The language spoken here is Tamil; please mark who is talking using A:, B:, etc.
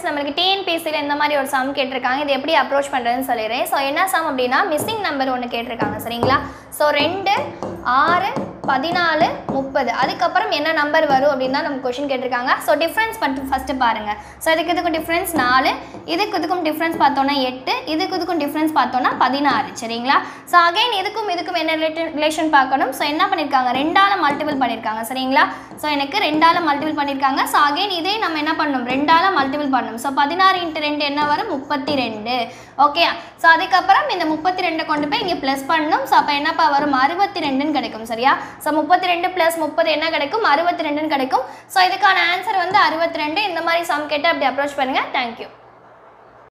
A: ஃப்ரெண்ட்ஸ் நம்மளுக்கு டிஎன்பிசியில் இந்த மாதிரி ஒரு சம் கேட்டிருக்காங்க இது எப்படி அப்ரோச் பண்ணுறதுன்னு சொல்லிடுறேன் ஸோ என்ன சம் அப்படின்னா மிஸ்ஸிங் நம்பர் ஒன்று கேட்டிருக்காங்க சரிங்களா ஸோ ரெண்டு ஆறு பதினாலு முப்பது அதுக்கப்புறம் என்ன நம்பர் வரும் அப்படின்னு தான் நம்ம கொஷின் கேட்டிருக்காங்க ஸோ டிஃப்ரென்ஸ் மட்டும் ஃபஸ்ட்டு பாருங்கள் ஸோ இதுக்கு இதுக்கும் டிஃப்ரென்ஸ் நாலு இதுக்கு இதுக்கும் டிஃப்ரென்ஸ் பார்த்தோன்னா எட்டு இதுக்கு இதுக்கும் டிஃப்ரென்ஸ் பார்த்தோன்னா பதினாறு சரிங்களா ஸோ அகைன் இதுக்கும் இதுக்கும் என்ன ரிலேஷன் பார்க்கணும் ஸோ என்ன பண்ணியிருக்காங்க ரெண்டால் மல்டிபிள் பண்ணியிருக்காங்க சரிங்களா ஸோ எனக்கு ரெண்டால் மல்டிபிள் பண்ணியிருக்காங்க ஸோ அகைன் இதே நம்ம என்ன பண்ணணும் ரெண்டால் மல்டிபிள் பண்ணணும் ஸோ பதினாறு இன்ட்டு ரெண்டு என்ன வரும் முப்பத்தி ரெண்டு ஓகே ஸோ அதுக்கப்புறம் இந்த முப்பத்தி ரெண்டை கொண்டு போய் இங்கே ப்ளஸ் பண்ணணும் ஸோ அப்போ என்னப்பா வரும் அறுபத்தி ரெண்டுன்னு கிடைக்கும் சரியா ஸோ முப்பத்தி ரெண்டு ப்ளஸ் முப்பது என்ன கிடைக்கும் அறுபத்தி ரெண்டுன்னு கிடைக்கும் ஸோ இதுக்கான ஆன்சர் வந்து அறுபத்தி ரெண்டு இந்த மாதிரி சம் கேட்டு அப்படி அப்ரோச் பண்ணுங்கள் தேங்க்யூ